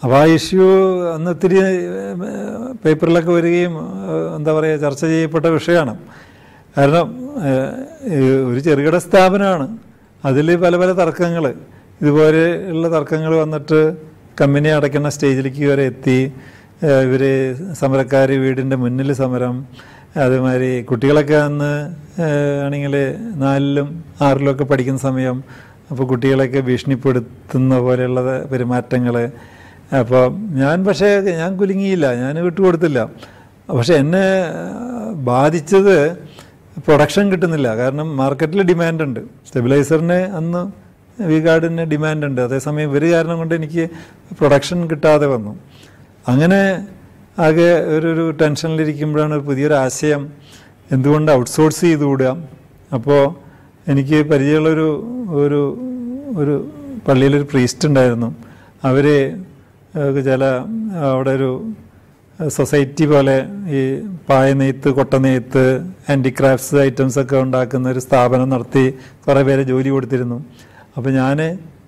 അപ്പോൾ ആ ഇഷ്യൂ അന്ന് ഒത്തിരി ഏഹ്, പേപ്പറിലൊക്കെ വരികയും ഏഹ്, എന്താ പറയുക ചർച്ച ചെയ്യപ്പെട്ട വിഷയമാണ് കാരണം ഏഹ്, ഈ ഒരു ചെറുകിട സ്ഥാപനമാണ് അതിൽ പല പല തർക്കങ്ങൾ ഇതുപോലെ ഉള്ള തർക്കങ്ങൾ വന്നിട്ട് കമ്പനി അടയ്ക്കുന്ന സ്റ്റേജിലേക്ക് വരെ എത്തി ഇവർ സമരക്കാർ വീടിൻ്റെ മുന്നിൽ സമരം അതുമാതിരി കുട്ടികളൊക്കെ അന്ന് ആണെങ്കിൽ നാലിലും ആറിലും ഒക്കെ പഠിക്കുന്ന സമയം അപ്പോൾ കുട്ടികളെയൊക്കെ ഭീഷണിപ്പെടുത്തുന്ന പോലെയുള്ള പെരുമാറ്റങ്ങൾ അപ്പോൾ ഞാൻ പക്ഷേ ഞാൻ കുലുങ്ങിയില്ല ഞാൻ വിട്ടുകൊടുത്തില്ല പക്ഷെ എന്നെ ബാധിച്ചത് പ്രൊഡക്ഷൻ കിട്ടുന്നില്ല കാരണം മാർക്കറ്റിൽ ഡിമാൻഡ് ഉണ്ട് സ്റ്റെബിലൈസറിന് അന്ന് വി ഗാർഡിന് ഡിമാൻഡ് ഉണ്ട് അതേസമയം ഇവർ കാരണം കൊണ്ട് എനിക്ക് പ്രൊഡക്ഷൻ കിട്ടാതെ വന്നു അങ്ങനെ ആകെ ഒരു ഒരു ടെൻഷനിലിരിക്കുമ്പോഴാണ് ഒരു പുതിയൊരു ആശയം എന്തുകൊണ്ട് ഔട്ട്സോഴ്സ് ചെയ്തുകൂടുക അപ്പോൾ എനിക്ക് പരിചയമുള്ളൊരു ഒരു ഒരു പള്ളിയിലൊരു പ്രീസ്റ്റ് ഉണ്ടായിരുന്നു അവർ ചില അവിടെ ഒരു സൊസൈറ്റി പോലെ ഈ പായ നെയ്ത്ത് കൊട്ട നെയ്ത്ത് ഹാൻഡിക്രാഫ്റ്റ്സ് ഐറ്റംസ് ഒക്കെ ഉണ്ടാക്കുന്ന ഒരു സ്ഥാപനം നടത്തി കുറേ പേരെ ജോലി കൊടുത്തിരുന്നു അപ്പോൾ ഞാൻ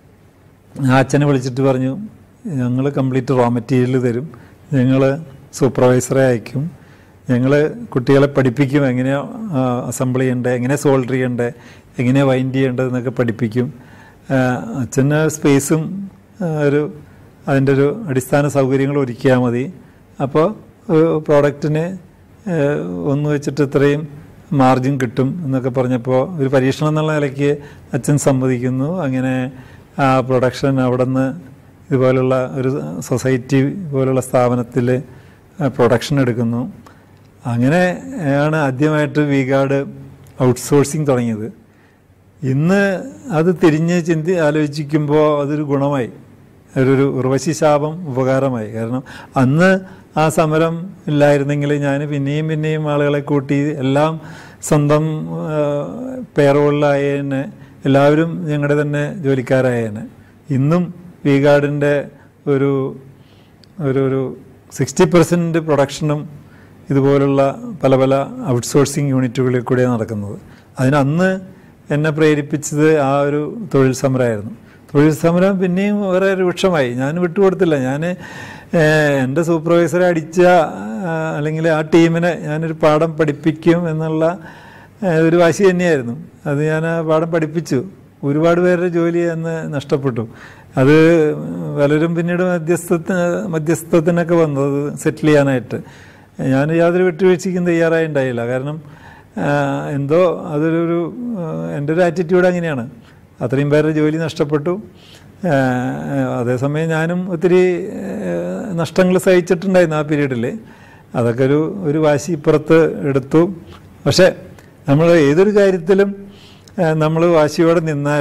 ആ അച്ഛനെ വിളിച്ചിട്ട് പറഞ്ഞു ഞങ്ങൾ കംപ്ലീറ്റ് റോ മെറ്റീരിയൽ തരും ഞങ്ങൾ സൂപ്പർവൈസറെ അയക്കും ഞങ്ങൾ കുട്ടികളെ പഠിപ്പിക്കും എങ്ങനെയാണ് അസംബിൾ ചെയ്യേണ്ടത് എങ്ങനെ സോൾഡർ ചെയ്യേണ്ടത് എങ്ങനെയാണ് വൈൻഡ് ചെയ്യേണ്ടത് എന്നൊക്കെ പഠിപ്പിക്കും ആ, അച്ഛന് സ്പേസും ആ, ഒരു അതിൻ്റെ ഒരു അടിസ്ഥാന സൗകര്യങ്ങൾ ഒരുക്കിയാൽ മതി അപ്പോൾ പ്രോഡക്റ്റിന് ഒന്ന് വെച്ചിട്ട് ഇത്രയും മാർജിൻ കിട്ടും എന്നൊക്കെ പറഞ്ഞപ്പോൾ ഒരു പരീക്ഷണം എന്നുള്ള നിലയ്ക്ക് അച്ഛൻ സമ്മതിക്കുന്നു അങ്ങനെ ആ പ്രൊഡക്ഷൻ അവിടെ നിന്ന് ഇതുപോലുള്ള ഒരു സൊസൈറ്റി പോലുള്ള സ്ഥാപനത്തിൽ പ്രൊഡക്ഷൻ എടുക്കുന്നു അങ്ങനെ ആണ് ആദ്യമായിട്ട് വി ഗാർഡ് ഔട്ട്സോഴ്സിങ് തുടങ്ങിയത് ഇന്ന് അത് തിരിഞ്ഞ് ചിന്തി ആലോചിക്കുമ്പോൾ അതൊരു ഗുണമായി ഒരു ഉർവശി ശാപം ഉപകാരമായി കാരണം അന്ന് ആ സമരം ഇല്ലായിരുന്നെങ്കിൽ ഞാൻ പിന്നെയും പിന്നെയും ആളുകളെ കൂട്ടി എല്ലാം സ്വന്തം പേറോളിലായേനെ എല്ലാവരും ഞങ്ങളുടെ തന്നെ ജോലിക്കാരായേനെ ഇന്നും വി ഗാർഡിൻ്റെ ഒരു ഒരു ഒരു സിക്സ്റ്റി പെർസെൻറ്റ് പ്രൊഡക്ഷനും ഇതുപോലുള്ള പല പല ഔട്ട്സോഴ്സിങ് യൂണിറ്റുകളിൽ കൂടെയാണ് നടക്കുന്നത് അതിന് അന്ന് എന്നെ പ്രേരിപ്പിച്ചത് ആ ഒരു തൊഴിൽ സമരമായിരുന്നു തൊഴിൽ സമരം പിന്നെയും വേറെ രൂക്ഷമായി ഞാൻ വിട്ടുകൊടുത്തില്ല ഞാൻ എൻ്റെ സൂപ്പർവൈസറെ അടിച്ച ആ, അല്ലെങ്കിൽ ആ ടീമിനെ ഞാനൊരു പാഠം പഠിപ്പിക്കും എന്നുള്ള ആ, ഒരു വാശി തന്നെയായിരുന്നു അത് ഞാൻ ആ പാഠം പഠിപ്പിച്ചു ഒരുപാട് പേരുടെ ജോലി അന്ന് നഷ്ടപ്പെട്ടു അത് പലരും പിന്നീട് മധ്യസ്ഥത്തിന് മധ്യസ്ഥത്തിനൊക്കെ വന്നു അത് സെറ്റിൽ ചെയ്യാനായിട്ട് ഞാൻ യാതൊരു വിട്ടുവീഴ്ചയ്ക്കും തയ്യാറായി ഉണ്ടായില്ല കാരണം ആ, എന്തോ അതൊരു ഒരു ആ, എൻ്റെ ഒരു ആറ്റിറ്റ്യൂഡ് അങ്ങനെയാണ് അത്രയും പേരുടെ ജോലി നഷ്ടപ്പെട്ടു ആ, അതേസമയം ഞാനും ഒത്തിരി നഷ്ടങ്ങൾ സഹിച്ചിട്ടുണ്ടായിരുന്നു ആ പീരീഡിൽ അതൊക്കെ ഒരു ഒരു വാശി ഇപ്പുറത്ത് എടുത്തു പക്ഷേ നമ്മൾ ഏതൊരു കാര്യത്തിലും നമ്മൾ വാശിയോടെ നിന്നാൽ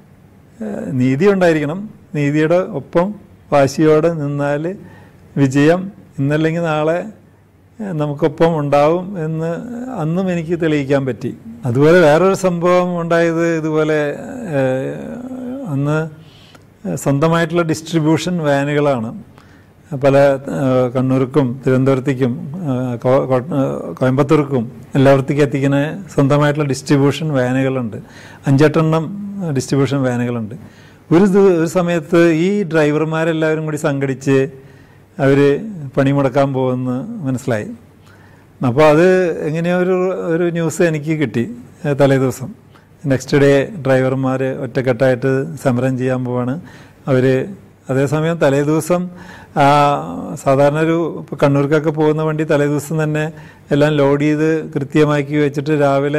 നീതി ഉണ്ടായിരിക്കണം നീതിയുടെ ഒപ്പം വാശിയോടെ നിന്നാൽ വിജയം ഇന്നല്ലെങ്കിൽ നാളെ ഏഹ്, നമുക്കൊപ്പം ഉണ്ടാവും എന്ന് അന്നും എനിക്ക് തെളിയിക്കാൻ പറ്റി അതുപോലെ വേറൊരു സംഭവം ഉണ്ടായത് ഇതുപോലെ ഏഹ്, അന്ന് സ്വന്തമായിട്ടുള്ള ഡിസ്ട്രിബ്യൂഷൻ വാനുകളാണ് പല ഏഹ്, കണ്ണൂർക്കും തിരുവനന്തപുരത്തേക്കും ഏഹ്, കോ- കോ- ഏഹ്, കോയമ്പത്തൂർക്കും എല്ലായിടത്തേക്കും എത്തിക്കുന്ന സ്വന്തമായിട്ടുള്ള ഡിസ്ട്രിബ്യൂഷൻ വാനുകളുണ്ട് അഞ്ചെട്ടെണ്ണം ഡിസ്ട്രിബ്യൂഷൻ വാനുകളുണ്ട് ഒരു ദിവ- ഒരു സമയത്ത് ഈ ഡ്രൈവർമാരെല്ലാവരും കൂടി സംഘടിച്ച് അവർ പണിമുടക്കാൻ പോകുമെന്ന് മനസ്സിലായി അപ്പോൾ അത് എങ്ങനെയോ ഒരു ഒരു ന്യൂസ് എനിക്ക് കിട്ടി ഏഹ് തലേ ദിവസം നെക്സ്റ്റ് ഡേ ഡ്രൈവർമാർ ഒറ്റക്കെട്ടായിട്ട് സമരം ചെയ്യാൻ പോവാണ് അവർ അതേസമയം തലേ ദിവസം ആ, സാധാരണ ഒരു ഇപ്പോൾ കണ്ണൂർക്കൊക്കെ പോകുന്ന വണ്ടി തലേ ദിവസം തന്നെ എല്ലാം ലോഡ് ചെയ്ത് കൃത്യമാക്കി വെച്ചിട്ട് രാവിലെ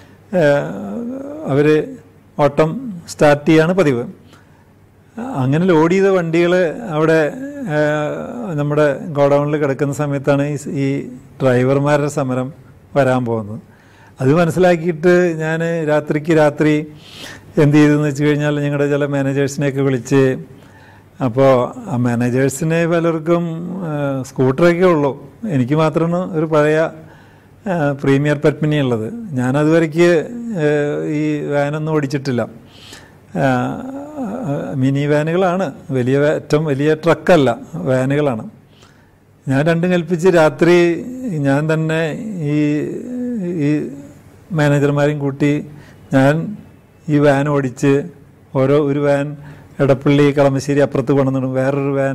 അവർ ഓട്ടം സ്റ്റാർട്ട് ചെയ്യാണ് പതിവ് അങ്ങനെ ലോഡ് ചെയ്ത വണ്ടികൾ അവിടെ ആ, നമ്മുടെ ഗോഡൗണിൽ കിടക്കുന്ന സമയത്താണ് ഈ സ് ഈ ഡ്രൈവർമാരുടെ സമരം വരാൻ പോകുന്നത് അത് മനസ്സിലാക്കിയിട്ട് ഞാൻ രാത്രിക്ക് രാത്രി എന്ത് ചെയ്തെന്ന് വെച്ച് കഴിഞ്ഞാൽ ഞങ്ങളുടെ ചില മാനേജേഴ്സിനെയൊക്കെ വിളിച്ച് അപ്പോൾ ആ മാനേജേഴ്സിന് പലർക്കും ആ, സ്കൂട്ടറൊക്കെ ഉള്ളൂ എനിക്ക് മാത്രമാണ് ഒരു പഴയ ആ, പ്രീമിയർ പത്മിനി ഉള്ളത് ഞാനതുവരയ്ക്ക് ആ, ഈ വാനൊന്നും ഓടിച്ചിട്ടില്ല ആ, മിനി വാനുകളാണ് വലിയ വാ- ഏറ്റവും വലിയ ട്രക്കല്ല വാനുകളാണ് ഞാൻ രണ്ടും കൽപ്പിച്ച് രാത്രി ഞാൻ തന്നെ ഈ ഈ മാനേജർമാരെയും കൂട്ടി ഞാൻ ഈ വാൻ ഓടിച്ച് ഓരോ ഒരു വാൻ എടപ്പള്ളി കളമശ്ശേരി അപ്പുറത്ത് കൊണ്ടുവന്നിടും വേറൊരു വാൻ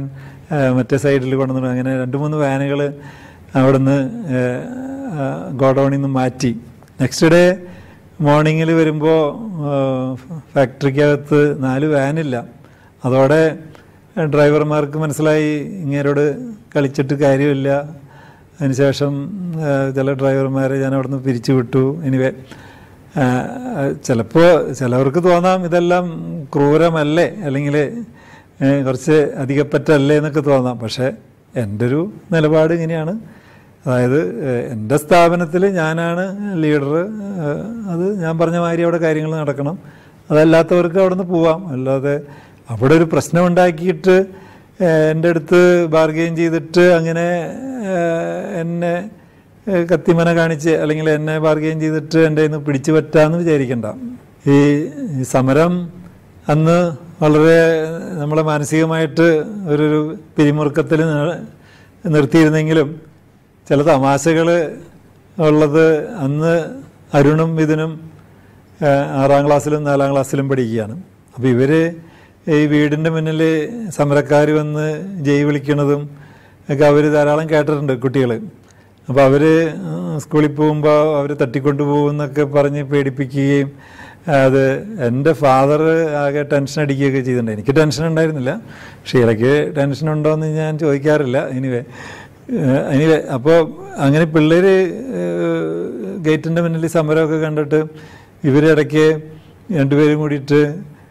മറ്റേ സൈഡിൽ കൊണ്ടുവന്നു അങ്ങനെ രണ്ട് മൂന്ന് വാനുകൾ അവിടുന്ന് ഗോഡൗണിൽ നിന്ന് മാറ്റി നെക്സ്റ്റ് ഡേ മോർണിംഗിൽ വരുമ്പോൾ ഫാക്ടറിക്കകത്ത് നാല് വാനില്ല അതോടെ ഡ്രൈവർമാർക്ക് മനസ്സിലായി ഇങ്ങേരോട് കളിച്ചിട്ട് കാര്യമില്ല അതിനുശേഷം ആ, ചില ഡ്രൈവർമാരെ ഞാൻ അവിടുന്ന് പിരിച്ചു വിട്ടു എനിവേ ചിലപ്പോൾ ചിലവർക്ക് തോന്നാം ഇതെല്ലാം ക്രൂരമല്ലേ അല്ലെങ്കിൽ കുറച്ച് അധികപ്പറ്റല്ലേ എന്നൊക്കെ തോന്നാം പക്ഷേ എൻ്റെ ഒരു നിലപാട് ഇങ്ങനെയാണ് അതായത് ഏഹ്, എൻ്റെ സ്ഥാപനത്തിൽ ഞാനാണ് ലീഡർ അത് ഞാൻ പറഞ്ഞ മാതിരി അവിടെ കാര്യങ്ങൾ നടക്കണം അതല്ലാത്തവർക്ക് അവിടെ നിന്ന് പോവാം അല്ലാതെ അവിടെ ഒരു പ്രശ്നം ഉണ്ടാക്കിയിട്ട് ഏഹ്, എൻ്റെ അടുത്ത് ബാർഗെയിൻ ചെയ്തിട്ട് അങ്ങനെ ഏഹ്, എന്നെ ഏഹ്, കത്തിമന കാണിച്ച് അല്ലെങ്കിൽ എന്നെ ബാർഗെയിൻ ചെയ്തിട്ട് എൻ്റെ നിന്ന് പിടിച്ചു പറ്റാമെന്ന് വിചാരിക്കണ്ട ഈ ഈ സമരം അന്ന് വളരെ നമ്മളെ മാനസികമായിട്ട് ഒരു ഒരു പിരിമുറുക്കത്തിൽ നി- നിർത്തിയിരുന്നെങ്കിലും ചില തമാശകൾ ഉള്ളത് അന്ന് അരുണും ഇതിനും ആറാം ക്ലാസ്സിലും നാലാം ക്ലാസ്സിലും പഠിക്കുകയാണ് അപ്പോൾ ഇവർ ഈ വീടിൻ്റെ മുന്നിൽ സമരക്കാർ വന്ന് ജയ് വിളിക്കണതും ഒക്കെ അവർ ധാരാളം കേട്ടിട്ടുണ്ട് കുട്ടികൾ അപ്പോൾ അവർ സ്കൂളിൽ പോകുമ്പോൾ അവർ തട്ടിക്കൊണ്ടു പോകുമെന്നൊക്കെ പറഞ്ഞ് പേടിപ്പിക്കുകയും അത് എൻ്റെ ഫാദർ ആകെ ടെൻഷൻ അടിക്കുകയൊക്കെ ചെയ്തിട്ടുണ്ട് എനിക്ക് ടെൻഷൻ ഉണ്ടായിരുന്നില്ല ഷീലയ്ക്ക് ടെൻഷൻ ഉണ്ടോ എന്ന് ഞാൻ ചോദിക്കാറില്ല എനിവേ എനിവേ അപ്പോൾ അങ്ങനെ പിള്ളേർ ഗേറ്റിൻ്റെ മുന്നിൽ സമരമൊക്കെ കണ്ടിട്ട് ഇവരിടയ്ക്ക് രണ്ടുപേരും കൂടിയിട്ട്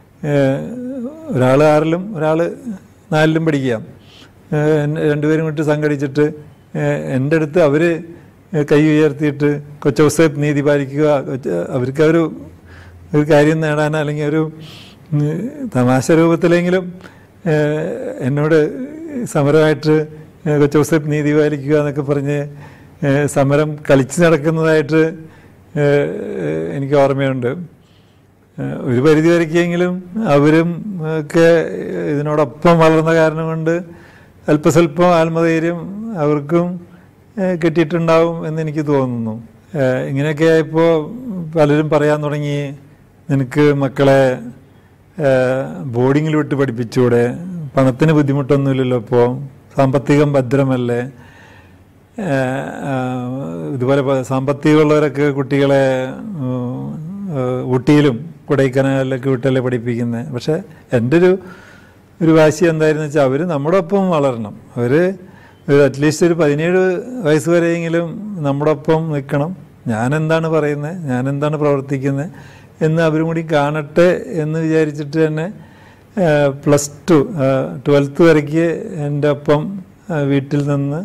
ഒരാൾ ആറിലും ഒരാൾ നാലിലും പഠിക്കുക ഏഹ് എന്നെ രണ്ടുപേരും കൂടി സംഘടിച്ചിട്ട് ഏഹ് എൻ്റെ അടുത്ത് അവർ കൈ ഉയർത്തിയിട്ട് കൊച്ചൗസേപ്പ് നീതി പാലിക്കുക കൊച്ച- അവർക്ക് ഒരു ഒരു കാര്യം നേടാൻ അല്ലെങ്കിൽ ഒരു ഉം, തമാശ രൂപത്തിലെങ്കിലും ഏഹ് എന്നോട് സമരമായിട്ട് ഏഹ് കൊച്ചൗസേപ്പ് നീതി പാലിക്കുക എന്നൊക്കെ പറഞ്ഞ് ഏഹ് സമരം കളിച്ച് നടക്കുന്നതായിട്ട് ഏഹ് എനിക്ക് ഓർമ്മയുണ്ട് ഏഹ് ഒരു പരിധി വരയ്ക്കെങ്കിലും അവരും ഒക്കെ ഇതിനോടൊപ്പം വളർന്ന കാരണം കൊണ്ട് അല്പസ്വല്പം ആത്മധൈര്യം അവർക്കും ഏഹ് കിട്ടിയിട്ടുണ്ടാവും എന്ന് എനിക്ക് തോന്നുന്നു ഏഹ് ഇങ്ങനെയൊക്കെ ആയപ്പോൾ പലരും പറയാൻ തുടങ്ങി നിനക്ക് മക്കളെ ബോർഡിങ്ങിൽ വിട്ട് പഠിപ്പിച്ചൂടെ പണത്തിന് ബുദ്ധിമുട്ടൊന്നുമില്ലല്ലോ ഇപ്പോൾ സാമ്പത്തികം ഭദ്രമല്ലേ ഏഹ് ആഹ് ഇതുപോലെ പ- സാമ്പത്തികമുള്ളവരൊക്കെ കുട്ടികളെ ഉം, ഏഹ് ഊട്ടിയിലും കൊടൈക്കനാലിലൊക്കെ വിട്ടല്ലേ പഠിപ്പിക്കുന്നത് പക്ഷെ എൻ്റെ ഒരു ഒരു വാശി എന്തായിരുന്നു വെച്ചാൽ അവർ നമ്മുടെ ഒപ്പം വളരണം അവർ ഒരു അറ്റ്ലീസ്റ്റ് ഒരു പതിനേഴ് വയസ്സ് വരെയെങ്കിലും നമ്മുടെ ഒപ്പം നിൽക്കണം ഞാൻ എന്താണ് പറയുന്നത് ഞാൻ എന്താണ് പ്രവർത്തിക്കുന്നത് എന്ന് അവരും കൂടി കാണട്ടെ എന്ന് വിചാരിച്ചിട്ട് തന്നെ പ്ലസ് ടു ട്വൽത്ത് വരയ്ക്ക് എൻ്റെ ഒപ്പം ആ, വീട്ടിൽ നിന്ന്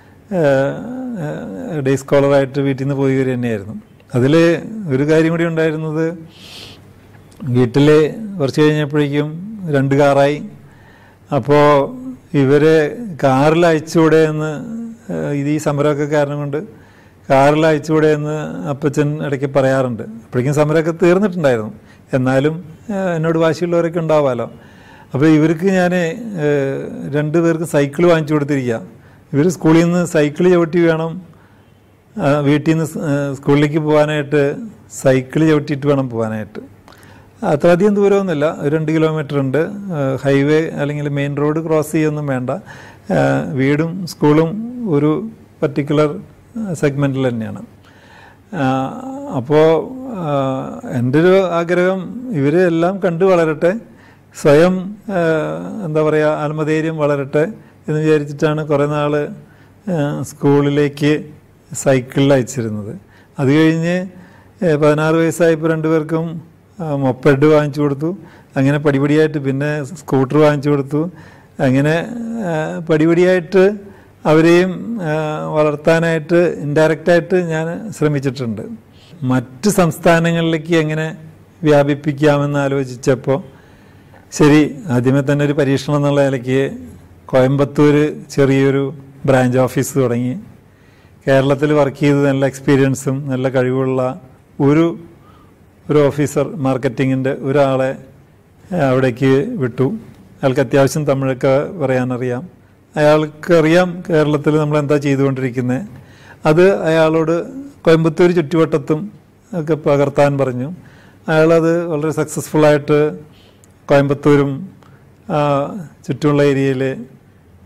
ഡേ സ്കോളറായിട്ട് വീട്ടിൽ നിന്ന് പോയി വരിക തന്നെയായിരുന്നു അതിൽ ഒരു കാര്യം കൂടി ഉണ്ടായിരുന്നത് വീട്ടിൽ കുറച്ച് കഴിഞ്ഞപ്പോഴേക്കും രണ്ട് കാറായി അപ്പോൾ ഇവരെ കാറിൽ അയച്ചുകൂടെ എന്ന് ഏഹ്, ഇത് ഈ സമരമൊക്കെ കാരണം കൊണ്ട് കാറിൽ അയച്ചുകൂടെ എന്ന് അപ്പച്ചൻ ഇടയ്ക്ക് പറയാറുണ്ട് അപ്പോഴേക്കും സമരമൊക്കെ തീർന്നിട്ടുണ്ടായിരുന്നു എന്നാലും ഏഹ്, എന്നോട് വാശിയുള്ളവരൊക്കെ ഉണ്ടാവാമല്ലോ അപ്പോൾ ഇവർക്ക് ഞാൻ രണ്ട് പേർക്ക് സൈക്കിൾ വാങ്ങിച്ചു കൊടുത്തിരിക്കുക ഇവർ സ്കൂളിൽ നിന്ന് സൈക്കിൾ ചവിട്ടി വേണം ആ, വീട്ടിൽ നിന്ന് സ്- ആ, സ്കൂളിലേക്ക് പോകാനായിട്ട് സൈക്കിൾ ചവിട്ടിയിട്ട് വേണം പോകാനായിട്ട് അത്ര അധികം ദൂരമൊന്നുമില്ല ഒരു രണ്ട് കിലോമീറ്റർ ഉണ്ട് ആ, ഹൈവേ അല്ലെങ്കിൽ മെയിൻ റോഡ് ക്രോസ് ചെയ്യൊന്നും വേണ്ട ആ, വീടും സ്കൂളും ഒരു പർട്ടിക്കുലർ സെഗ്മെൻറ്റിൽ തന്നെയാണ് അപ്പോൾ എൻ്റെ ഒരു ആഗ്രഹം ഇവർ എല്ലാം കണ്ടു വളരട്ടെ സ്വയം ആ, എന്താ പറയുക ആത്മധൈര്യം വളരട്ടെ എന്ന് വിചാരിച്ചിട്ടാണ് കുറേ നാൾ സ്കൂളിലേക്ക് സൈക്കിളിൽ അയച്ചിരുന്നത് അത് കഴിഞ്ഞ് ഏഹ്, പതിനാറ് വയസ്സായപ്പോൾ രണ്ടുപേർക്കും മൊപ്പഡ് വാങ്ങിച്ചു കൊടുത്തു അങ്ങനെ പടിപടിയായിട്ട് പിന്നെ സ്കൂട്ടർ വാങ്ങിച്ചു കൊടുത്തു അങ്ങനെ ആ, പടിപടിയായിട്ട് അവരെയും ആ, വളർത്താനായിട്ട് ഇൻഡയറക്റ്റായിട്ട് ഞാൻ ശ്രമിച്ചിട്ടുണ്ട് മറ്റ് സംസ്ഥാനങ്ങളിലേക്ക് എങ്ങനെ വ്യാപിപ്പിക്കാമെന്ന് ആലോചിച്ചപ്പോൾ ശരി ആദ്യമേ തന്നെ ഒരു പരീക്ഷണം എന്നുള്ള നിലയ്ക്ക് കോയമ്പത്തൂർ ചെറിയൊരു ബ്രാഞ്ച് ഓഫീസ് തുടങ്ങി കേരളത്തിൽ വർക്ക് ചെയ്ത് നല്ല എക്സ്പീരിയൻസും നല്ല കഴിവുള്ള ഒരു ഒരു ഓഫീസർ മാർക്കറ്റിങ്ങിൻ്റെ ഒരാളെ ഏഹ്, അവിടേക്ക് വിട്ടു അയാൾക്ക് അത്യാവശ്യം തമിഴൊക്കെ പറയാനറിയാം അയാൾക്കറിയാം കേരളത്തിൽ നമ്മൾ എന്താ ചെയ്തുകൊണ്ടിരിക്കുന്നത് അത് അയാളോട് കോയമ്പത്തൂർ ചുറ്റുവട്ടത്തും ഒക്കെ പകർത്താൻ പറഞ്ഞു അയാളത് വളരെ സക്സസ്ഫുള്ളായിട്ട് കോയമ്പത്തൂരും ആ, ചുറ്റുമുള്ള ഏരിയയിൽ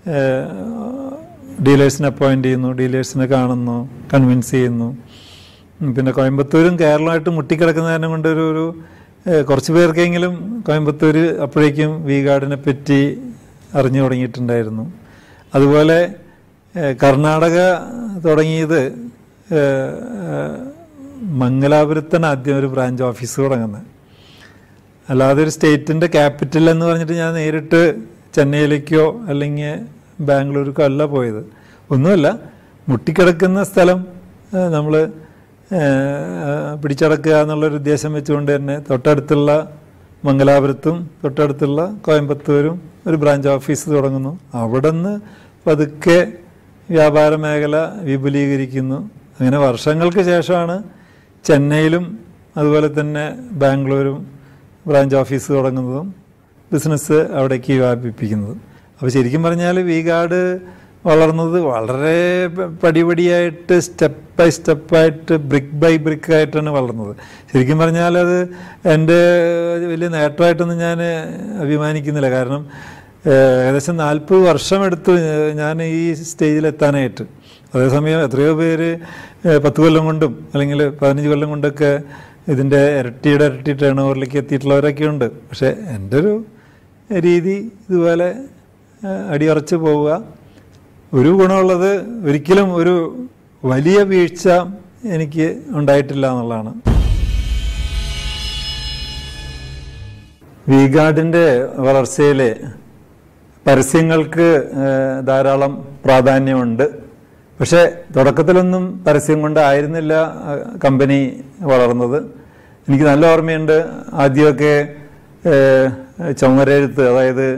ഡീലേഴ്സിനെ അപ്പോയിൻ്റ് ചെയ്യുന്നു ഡീലേഴ്സിനെ കാണുന്നു കൺവിൻസ് ചെയ്യുന്നു ഉം, പിന്നെ കോയമ്പത്തൂരും കേരളമായിട്ട് മുട്ടിക്കിടക്കുന്ന കാരണം കൊണ്ട് ഒരു ഒരു ഏഹ്, കുറച്ച് പേർക്കെങ്കിലും കോയമ്പത്തൂർ അപ്പോഴേക്കും വി ഗാർഡിനെ പറ്റി അറിഞ്ഞു തുടങ്ങിയിട്ടുണ്ടായിരുന്നു അതുപോലെ ഏഹ്, കർണാടക തുടങ്ങിയത് ഏഹ്, ഏഹ്, മംഗലാപുരത്താണ് ആദ്യം ഒരു ബ്രാഞ്ച് ഓഫീസ് തുടങ്ങുന്നത് അല്ലാതെ ഒരു സ്റ്റേറ്റിൻ്റെ ക്യാപിറ്റൽ എന്ന് പറഞ്ഞിട്ട് ഞാൻ നേരിട്ട് ചെന്നൈയിലേക്കോ അല്ലെങ്കിൽ ബാംഗ്ലൂർക്കോ അല്ല പോയത് ഒന്നുമല്ല മുട്ടിക്കിടക്കുന്ന സ്ഥലം നമ്മൾ പിടിച്ചടക്കുക എന്നുള്ളൊരു ഉദ്ദേശം വെച്ചുകൊണ്ട് തന്നെ തൊട്ടടുത്തുള്ള മംഗലാപുരത്തും തൊട്ടടുത്തുള്ള കോയമ്പത്തൂരും ഒരു ബ്രാഞ്ച് ഓഫീസ് തുടങ്ങുന്നു അവിടെ നിന്ന് പതുക്കെ വ്യാപാര മേഖല വിപുലീകരിക്കുന്നു അങ്ങനെ വർഷങ്ങൾക്ക് ശേഷമാണ് ചെന്നൈയിലും അതുപോലെ തന്നെ ബാംഗ്ലൂരും ബ്രാഞ്ച് ഓഫീസ് തുടങ്ങുന്നതും ബിസിനസ് അവിടേക്ക് വ്യാപിപ്പിക്കുന്നതും അപ്പോൾ ശരിക്കും പറഞ്ഞാൽ വി ഗാർഡ് വളർന്നത് വളരെ പ- പടിപടിയായിട്ട് സ്റ്റെപ്പ് ബൈ സ്റ്റെപ്പായിട്ട് ബ്രിക്ക് ബൈ ബ്രിക്ക് ആയിട്ടാണ് വളർന്നത് ശരിക്കും പറഞ്ഞാൽ അത് എൻ്റെ വലിയ നേട്ടമായിട്ടൊന്നും ഞാൻ അഭിമാനിക്കുന്നില്ല കാരണം ഏഹ്, ഏകദേശം നാൽപ്പത് വർഷമെടുത്തു ഏഹ്, ഞാൻ ഈ സ്റ്റേജിലെത്താനായിട്ട് അതേസമയം എത്രയോ പേര് ഏഹ്, പത്ത് കൊല്ലം കൊണ്ടും അല്ലെങ്കിൽ പതിനഞ്ച് കൊല്ലം കൊണ്ടൊക്കെ ഇതിൻ്റെ ഇരട്ടിയുടെ ഇരട്ടി ടേൺ ഓവറിലേക്ക് എത്തിയിട്ടുള്ളവരൊക്കെ ഉണ്ട് പക്ഷേ എൻ്റെ ഒരു രീതി ഇതുപോലെ ഏഹ്, അടിയുറച്ച് പോവുക ഒരു ഗുണമുള്ളത് ഒരിക്കലും ഒരു വലിയ വീഴ്ച എനിക്ക് ഉണ്ടായിട്ടില്ല എന്നുള്ളതാണ് വി ഗാർഡിൻ്റെ വളർച്ചയിൽ പരസ്യങ്ങൾക്ക് ഏഹ്, ധാരാളം പ്രാധാന്യമുണ്ട് പക്ഷേ തുടക്കത്തിലൊന്നും പരസ്യം കൊണ്ടായിരുന്നില്ല ഏഹ്, കമ്പനി വളർന്നത് എനിക്ക് നല്ല ഓർമ്മയുണ്ട് ആദ്യമൊക്കെ ഏഹ്, ചുമരെഴുത്ത് അതായത്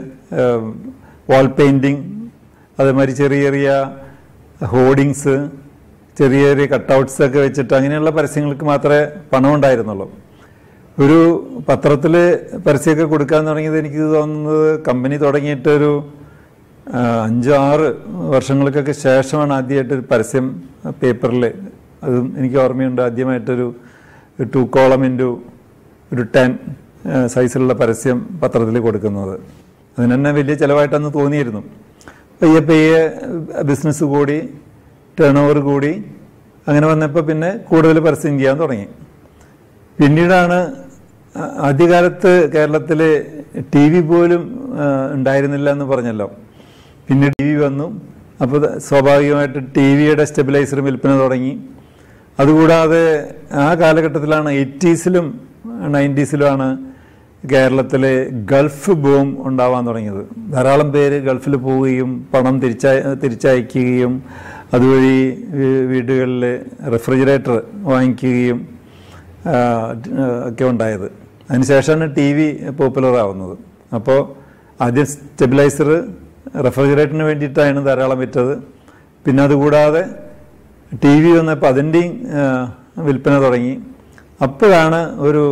വാൾ പെയിൻറ്റിങ് അതേമാതിരി ചെറിയ ചെറിയ ഹോർഡിങ്സ് ചെറിയ ചെറിയ കട്ടൗട്ട്സ് ഒക്കെ വെച്ചിട്ട് അങ്ങനെയുള്ള പരസ്യങ്ങൾക്ക് മാത്രമേ പണം ഉണ്ടായിരുന്നുള്ളൂ ഒരു പത്രത്തിൽ പരസ്യമൊക്കെ കൊടുക്കാൻ തുടങ്ങിയത് എനിക്ക് തോന്നുന്നത് കമ്പനി തുടങ്ങിയിട്ട് ഒരു ആ, അഞ്ച് ആറ് വർഷങ്ങൾക്കൊക്കെ ശേഷമാണ് ആദ്യമായിട്ട് ഒരു പരസ്യം പേപ്പറിൽ അതും എനിക്ക് ഓർമ്മയുണ്ട് ആദ്യമായിട്ടൊരു ടു കോളം ഇൻറ്റു ഒരു ടെൻ സൈസിലുള്ള പരസ്യം പത്രത്തിൽ കൊടുക്കുന്നത് അതിന് തന്നെ വലിയ ചിലവായിട്ടന്ന് തോന്നിയിരുന്നു പയ്യെ പയ്യെ ബിസിനസ് കൂടി ടേൺ ഓവർ കൂടി അങ്ങനെ വന്നപ്പോൾ പിന്നെ കൂടുതൽ പരസ്യം ചെയ്യാൻ തുടങ്ങി പിന്നീടാണ് ആ- ആദ്യകാലത്ത് കേരളത്തിൽ ടി വി പോലും ആ, ഉണ്ടായിരുന്നില്ല എന്ന് പറഞ്ഞല്ലോ പിന്നെ ടി വി വന്നു അപ്പോൾ ദ- സ്വാഭാവികമായിട്ട് ടി വിയുടെ സ്റ്റെബിലൈസർ വിൽപ്പന തുടങ്ങി അതുകൂടാതെ ആ കാലഘട്ടത്തിലാണ് എയ്റ്റീസിലും നയൻറ്റീസിലുമാണ് കേരളത്തിൽ ഗൾഫ് ബൂം ഉണ്ടാവാൻ തുടങ്ങിയത് ധാരാളം പേര് ഗൾഫിൽ പോവുകയും പണം തിരിച്ചയ തിരിച്ചയക്കുകയും അതുവഴി വീ- വീടുകളിൽ റെഫ്രിജറേറ്റർ വാങ്ങിക്കുകയും ആ, ആ, ഒക്കെ ഉണ്ടായത് അതിനുശേഷമാണ് ടി വി പോപ്പുലർ ആവുന്നത് അപ്പോൾ ആദ്യം സ്റ്റെബിലൈസർ റെഫ്രിജറേറ്ററിന് വേണ്ടിയിട്ടാണ് ധാരാളം വിറ്റത് പിന്നെ അതുകൂടാതെ ടി വി വന്നപ്പോൾ അതിൻ്റെയും ആ, വിൽപ്പന തുടങ്ങി അപ്പോഴാണ് ഒരു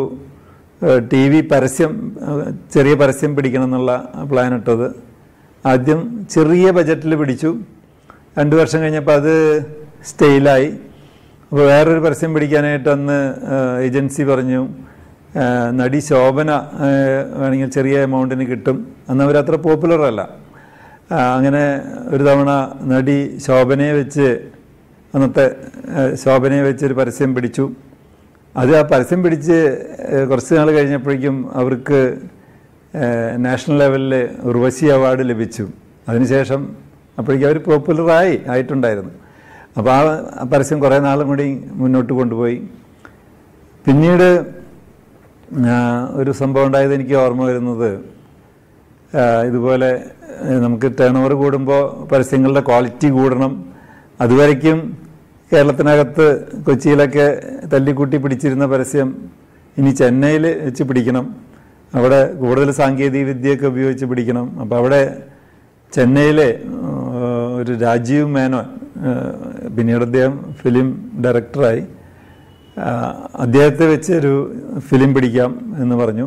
ടി വി പരസ്യം ആ, ചെറിയ പരസ്യം പിടിക്കണം എന്നുള്ള പ്ലാൻ ഇട്ടത് ആദ്യം ചെറിയ ബജറ്റിൽ പിടിച്ചു രണ്ട് വർഷം കഴിഞ്ഞപ്പോൾ അത് സ്റ്റെയിലായി അപ്പോൾ വേറൊരു പരസ്യം പിടിക്കാനായിട്ട് അന്ന് ഏജൻസി പറഞ്ഞു ആ, നടി ശോഭന ആ, വേണമെങ്കിൽ ചെറിയ എമൗണ്ടിന് കിട്ടും അന്ന് അവരത്ര പോപ്പുലർ അല്ല ആ, അങ്ങനെ ഒരു തവണ നടി ശോഭനയെ വെച്ച് അന്നത്തെ ആ, ശോഭനയെ വെച്ച് ഒരു പരസ്യം പിടിച്ചു അത് ആ പരസ്യം പിടിച്ച് ഏഹ്, കുറച്ച് നാൾ കഴിഞ്ഞപ്പോഴേക്കും അവർക്ക് ഏഹ്, നാഷണൽ ലെവലിൽ ഉർവശി അവാർഡ് ലഭിച്ചു അതിനുശേഷം അപ്പോഴേക്കും അവർ പോപ്പുലറായി ആയിട്ടുണ്ടായിരുന്നു അപ്പോൾ ആ ആ പരസ്യം കുറേ നാളും കൂടി മുന്നോട്ട് കൊണ്ടുപോയി പിന്നീട് ആ, ഒരു സംഭവം ഉണ്ടായത് എനിക്ക് ഓർമ്മ വരുന്നത് ആ, ഇതുപോലെ ഏ, നമുക്ക് ടേൺ ഓവർ കൂടുമ്പോൾ പരസ്യങ്ങളുടെ ക്വാളിറ്റി കൂടണം അതുവരയ്ക്കും കേരളത്തിനകത്ത് കൊച്ചിയിലൊക്കെ തല്ലിക്കൂട്ടി പിടിച്ചിരുന്ന പരസ്യം ഇനി ചെന്നൈയിൽ വെച്ച് പിടിക്കണം അവിടെ കൂടുതൽ സാങ്കേതിക വിദ്യയൊക്കെ ഉപയോഗിച്ച് പിടിക്കണം അപ്പോൾ അവിടെ ചെന്നൈയിലെ ആ, ഒരു രാജീവ് മേനോൻ ആ, പിന്നീട് അദ്ദേഹം ഫിലിം ഡയറക്ടറായി ആ, അദ്ദേഹത്തെ വെച്ച് ഒരു ഫിലിം പിടിക്കാം എന്ന് പറഞ്ഞു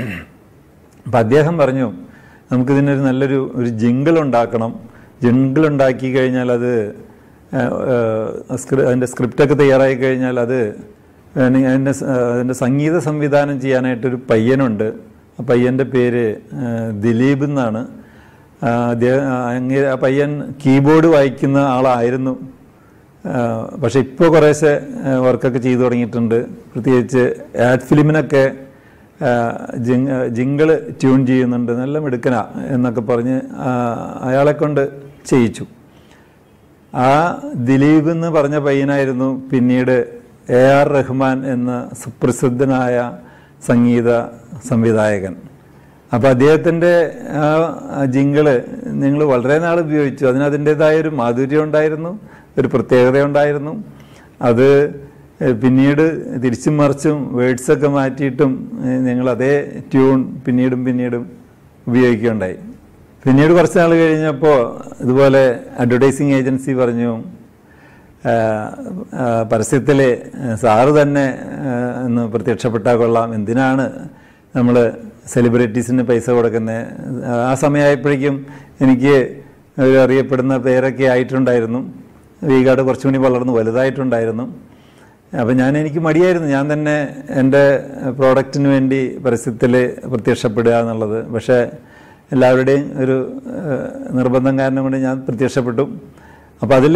അപ്പം അദ്ദേഹം പറഞ്ഞു നമുക്കിതിനൊരു നല്ലൊരു ഒരു ജിങ്കിൾ ഉണ്ടാക്കണം ജിങ്കിൾ ഉണ്ടാക്കി കഴിഞ്ഞാൽ അത് ആ, ആ, സ്ക്രി അതിൻ്റെ സ്ക്രിപ്റ്റൊക്കെ തയ്യാറായി കഴിഞ്ഞാൽ അത് വേണമെങ്കിൽ അതിൻ്റെ സ- അതിൻ്റെ സംഗീത സംവിധാനം ചെയ്യാനായിട്ടൊരു പയ്യനുണ്ട് ആ പയ്യൻ്റെ പേര് ആ, ദിലീപ് എന്നാണ് ആ, അദ്ദേഹം ആ, അങ്ങേ ആ പയ്യൻ കീബോർഡ് വായിക്കുന്ന ആളായിരുന്നു ആ, പക്ഷെ ഇപ്പോൾ കുറേശ്ശെ ആ, വർക്കൊക്കെ ചെയ്തു തുടങ്ങിയിട്ടുണ്ട് പ്രത്യേകിച്ച് ആഡ് ഫിലിമിനൊക്കെ ആ, ജിങ് ജിങ്കിള് ട്യൂൺ ചെയ്യുന്നുണ്ട് നല്ല മിടുക്കനാ എന്നൊക്കെ പറഞ്ഞ് ആ, അയാളെ കൊണ്ട് ചെയ്യിച്ചു ആ ദിലീപ് എന്ന് പറഞ്ഞ പയ്യനായിരുന്നു പിന്നീട് എ ആർ റഹ്മാൻ എന്ന സുപ്രസിദ്ധനായ സംഗീത സംവിധായകൻ അപ്പോൾ അദ്ദേഹത്തിൻ്റെ ആ ആ ജിങ്കിള് നിങ്ങൾ വളരെ നാൾ ഉപയോഗിച്ചു അതിന് അതിൻ്റെതായ ഒരു മാധുര്യം ഉണ്ടായിരുന്നു ഒരു പ്രത്യേകത ഉണ്ടായിരുന്നു അത് ഏഹ്, പിന്നീട് തിരിച്ചും മറിച്ചും വേർഡ്സൊക്കെ മാറ്റിയിട്ടും ഏഹ്, നിങ്ങൾ അതേ ട്യൂൺ പിന്നീടും പിന്നീടും ഉപയോഗിക്കുകയുണ്ടായി പിന്നീട് കുറച്ച് നാൾ കഴിഞ്ഞപ്പോൾ ഇതുപോലെ അഡ്വർടൈസിങ് ഏജൻസി പറഞ്ഞു പരസ്യത്തിൽ സാറ് തന്നെ ആ, ഒന്ന് പ്രത്യക്ഷപ്പെട്ടാൽ കൊള്ളാം എന്തിനാണ് നമ്മൾ സെലിബ്രിറ്റീസിന് പൈസ കൊടുക്കുന്നത് ആ സമയമായപ്പോഴേക്കും എനിക്ക് ഒരു അറിയപ്പെടുന്ന പേരൊക്കെ ആയിട്ടുണ്ടായിരുന്നു വീഗാട് കുറച്ചും കൂടി വളർന്ന് വലുതായിട്ടുണ്ടായിരുന്നു അപ്പം ഞാൻ എനിക്ക് മടിയായിരുന്നു ഞാൻ തന്നെ എൻ്റെ പ്രോഡക്റ്റിന് വേണ്ടി പരസ്യത്തിൽ പ്രത്യക്ഷപ്പെടുക എന്നുള്ളത് പക്ഷേ എല്ലാവരുടെയും ഒരു ഏഹ്, നിർബന്ധം കാരണം കൊണ്ട് ഞാൻ പ്രത്യക്ഷപ്പെട്ടു അപ്പോൾ അതിൽ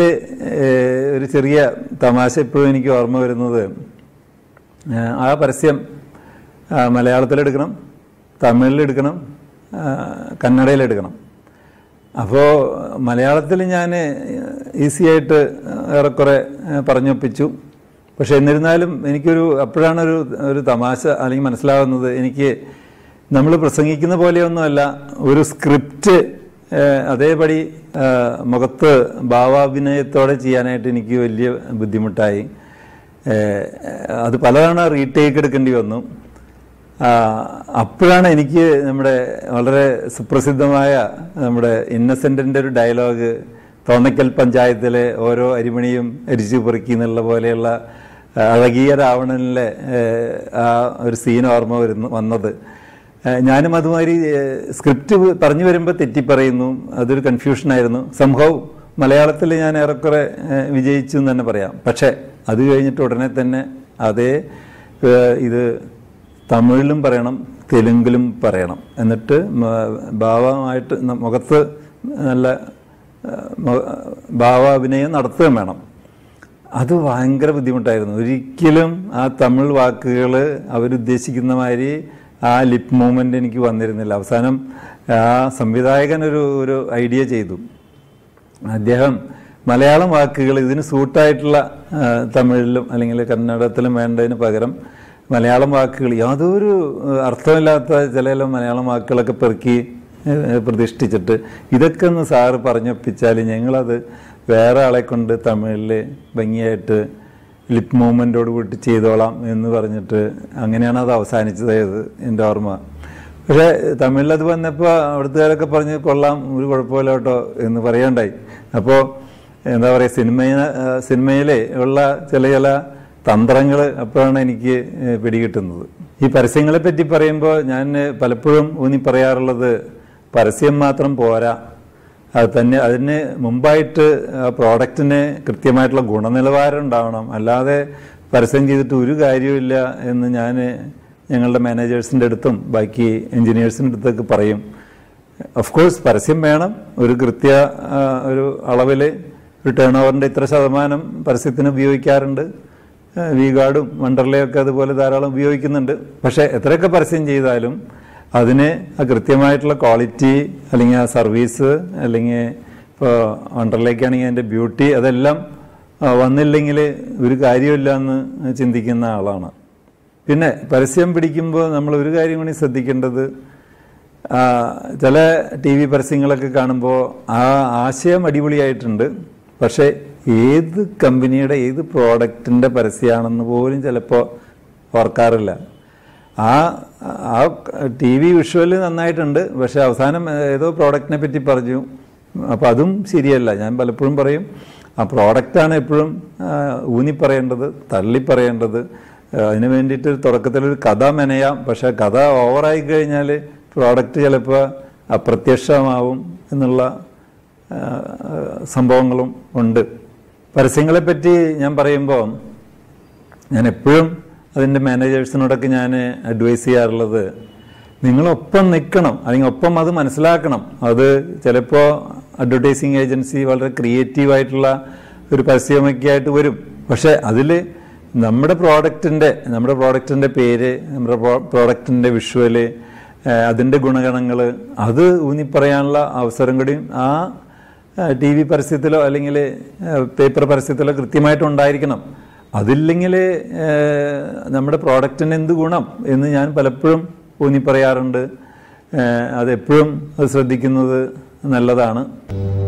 ഒരു ചെറിയ തമാശ ഇപ്പോഴും എനിക്ക് ഓർമ്മ വരുന്നത് ഏഹ്, ആ പരസ്യം ആ, മലയാളത്തിലെടുക്കണം തമിഴിലെടുക്കണം ആ, കന്നഡയിലെടുക്കണം അപ്പോൾ മലയാളത്തിൽ ഞാൻ ഈസി ആയിട്ട് ഏറെക്കുറെ പറഞ്ഞൊപ്പിച്ചു പക്ഷെ എന്നിരുന്നാലും എനിക്കൊരു അപ്പോഴാണ് ഒരു ഒരു തമാശ അല്ലെങ്കിൽ മനസ്സിലാവുന്നത് എനിക്ക് നമ്മൾ പ്രസംഗിക്കുന്ന പോലെയൊന്നുമല്ല ഒരു സ്ക്രിപ്റ്റ് ഏഹ്, അതേപടി ഏഹ്, മുഖത്ത് ഭാവാഭിനയത്തോടെ ചെയ്യാനായിട്ട് എനിക്ക് വലിയ ബുദ്ധിമുട്ടായി ഏഹ്, അത് പലതവണ റീടേക്ക് എടുക്കേണ്ടി വന്നു ആ, അപ്പോഴാണ് എനിക്ക് നമ്മുടെ വളരെ സുപ്രസിദ്ധമായ നമ്മുടെ ഇന്നസെൻറ്റിൻ്റെ ഒരു ഡയലോഗ് തോന്നയ്ക്കൽ പഞ്ചായത്തിലെ ഓരോ അരിമണിയും അരിച്ചു പെറുക്കി എന്നുള്ള പോലെയുള്ള ആ, അഴകിയ രാവണനിലെ ഏഹ്, ആ ഒരു സീൻ ഓർമ്മ വരുന്നു വന്നത് ഏഹ്, ഞാനും അതുമാതിരി സ്ക്രിപ്റ്റ് പറഞ്ഞു വരുമ്പോൾ തെറ്റിപ്പറയുന്നു അതൊരു കൺഫ്യൂഷനായിരുന്നു സംഭവം മലയാളത്തിൽ ഞാൻ ഏറെക്കുറെ ഏഹ്, വിജയിച്ചു എന്ന് തന്നെ പറയാം പക്ഷേ അത് കഴിഞ്ഞിട്ട് ഉടനെ തന്നെ അതേ ഏഹ്, ഇത് തമിഴിലും പറയണം തെലുങ്കിലും പറയണം എന്നിട്ട് മ- ഭാവമായിട്ട് ന- മുഖത്ത് നല്ല ഏഹ്, മ- ഭാവാഭിനയം നടത്തുകയും വേണം അത് ഭയങ്കര ബുദ്ധിമുട്ടായിരുന്നു ഒരിക്കലും ആ തമിഴ് വാക്കുകൾ അവരുദ്ദേശിക്കുന്ന മാതിരി ആ ലിപ് മൂവ്മെൻ്റ് എനിക്ക് വന്നിരുന്നില്ല അവസാനം ആ സംവിധായകൻ ഒരു ഒരു ഐഡിയ ചെയ്തു അദ്ദേഹം മലയാളം വാക്കുകൾ ഇതിന് സൂട്ടായിട്ടുള്ള ആ, തമിഴിലും അല്ലെങ്കിൽ കന്നഡത്തിലും വേണ്ടതിന് പകരം മലയാളം വാക്കുകൾ യാതൊരു ആ, അർത്ഥമില്ലാത്ത ചില ചില മലയാളം വാക്കുകളൊക്കെ പെറുക്കി ഏ, പ്രതിഷ്ഠിച്ചിട്ട് ഇതൊക്കെ ഒന്ന് സാറ് പറഞ്ഞൊപ്പിച്ചാൽ ഞങ്ങളത് വേറെ ആളെ കൊണ്ട് തമിഴിൽ ഭംഗിയായിട്ട് ലിപ് മൂവ്മെൻറ്റോട് കൂട്ടി ചെയ്തോളാം എന്ന് പറഞ്ഞിട്ട് അങ്ങനെയാണ് അത് അവസാനിച്ചത് എൻ്റെ ഓർമ്മ പക്ഷേ തമിഴിൽ അത് വന്നപ്പോൾ അവിടുത്തുകാരൊക്കെ പറഞ്ഞ് കൊള്ളാം ഒരു കുഴപ്പമില്ല കേട്ടോ എന്ന് പറയണ്ടായി അപ്പോൾ എന്താ പറയുക സിനിമ സിനിമയിലെ ഉള്ള ചില ചില തന്ത്രങ്ങൾ അപ്പോഴാണ് എനിക്ക് ഏഹ്, പിടികിട്ടുന്നത് ഈ പരസ്യങ്ങളെ പറ്റി പറയുമ്പോൾ ഞാൻ പലപ്പോഴും ഊന്നി പറയാറുള്ളത് പരസ്യം മാത്രം പോരാ അത് തന്നെ അതിന് മുമ്പായിട്ട് ആ പ്രോഡക്റ്റിന് കൃത്യമായിട്ടുള്ള ഗുണനിലവാരം ഉണ്ടാവണം അല്ലാതെ പരസ്യം ചെയ്തിട്ട് ഒരു കാര്യമില്ല എന്ന് ഞാൻ ഞങ്ങളുടെ മാനേജേഴ്സിൻ്റെ അടുത്തും ബാക്കി എൻജിനീയേഴ്സിൻ്റെ അടുത്തൊക്കെ പറയും ഓഫ് കോഴ്സ് പരസ്യം വേണം ഒരു കൃത്യ ആ, ഒരു അളവിൽ ഒരു ടേൺ ഓവറിൻ്റെ ഇത്ര ശതമാനം പരസ്യത്തിന് ഉപയോഗിക്കാറുണ്ട് വി ഗാർഡും വണ്ടർലയൊക്കെ അതുപോലെ ധാരാളം ഉപയോഗിക്കുന്നുണ്ട് പക്ഷേ എത്രയൊക്കെ പരസ്യം ചെയ്താലും അതിന് ആ കൃത്യമായിട്ടുള്ള ക്വാളിറ്റി അല്ലെങ്കിൽ ആ സർവീസ് അല്ലെങ്കിൽ ഇപ്പോൾ വണ്ടർലേക്കാണെങ്കിൽ അതിൻ്റെ ബ്യൂട്ടി അതെല്ലാം ആ, വന്നില്ലെങ്കിൽ ഒരു കാര്യമില്ല എന്ന് ചിന്തിക്കുന്ന ആളാണ് പിന്നെ പരസ്യം പിടിക്കുമ്പോൾ നമ്മൾ ഒരു കാര്യം കൂടി ശ്രദ്ധിക്കേണ്ടത് ആ, ചില ടി വി പരസ്യങ്ങളൊക്കെ കാണുമ്പോൾ ആ ആശയം അടിപൊളിയായിട്ടുണ്ട് പക്ഷേ ഏത് കമ്പനിയുടെ ഏത് പ്രോഡക്റ്റിൻ്റെ പരസ്യമാണെന്ന് പോലും ചിലപ്പോൾ ഓർക്കാറില്ല ആ ആ ടി വി വിഷ്വൽ നന്നായിട്ടുണ്ട് പക്ഷെ അവസാനം ഏതോ പ്രോഡക്റ്റിനെ പറ്റി പറഞ്ഞു അപ്പോൾ അതും ശരിയല്ല ഞാൻ പലപ്പോഴും പറയും ആ പ്രോഡക്റ്റാണ് എപ്പോഴും ആ, ഊന്നി പറയേണ്ടത് തള്ളി പറയേണ്ടത് ആ, അതിന് വേണ്ടിയിട്ട് തുടക്കത്തിലൊരു കഥ മെനയാം പക്ഷെ കഥ ഓവറായി കഴിഞ്ഞാൽ പ്രോഡക്റ്റ് ചിലപ്പോൾ അപ്രത്യക്ഷമാവും എന്നുള്ള ആ, സംഭവങ്ങളും ഉണ്ട് പരസ്യങ്ങളെപ്പറ്റി ഞാൻ പറയുമ്പോൾ ഞാൻ എപ്പോഴും അതിൻ്റെ മാനേജേഴ്സിനോടൊക്കെ ഞാൻ അഡ്വൈസ് ചെയ്യാറുള്ളത് നിങ്ങളൊപ്പം നിൽക്കണം അല്ലെങ്കിൽ ഒപ്പം അത് മനസ്സിലാക്കണം അത് ചിലപ്പോൾ അഡ്വർടൈസിങ് ഏജൻസി വളരെ ക്രിയേറ്റീവ് ആയിട്ടുള്ള ഒരു പരസ്യമൊക്കെ ആയിട്ട് വരും പക്ഷെ അതിൽ നമ്മുടെ പ്രോഡക്റ്റിൻ്റെ നമ്മുടെ പ്രോഡക്റ്റിൻ്റെ പേര് നമ്മുടെ പ്രോഡക്റ്റിൻ്റെ വിഷ്വല് അതിൻ്റെ ഗുണഗണങ്ങൾ അത് ഊന്നിപ്പറയാനുള്ള അവസരം കൂടിയും ആ ടി വി പരസ്യത്തിലോ അല്ലെങ്കിൽ പേപ്പർ പരസ്യത്തിലോ കൃത്യമായിട്ട് ഉണ്ടായിരിക്കണം അതില്ലെങ്കിൽ നമ്മുടെ പ്രോഡക്റ്റിന് എന്ത് ഗുണം എന്ന് ഞാൻ പലപ്പോഴും ഊന്നി പറയാറുണ്ട് അതെപ്പോഴും അത് ശ്രദ്ധിക്കുന്നത് നല്ലതാണ്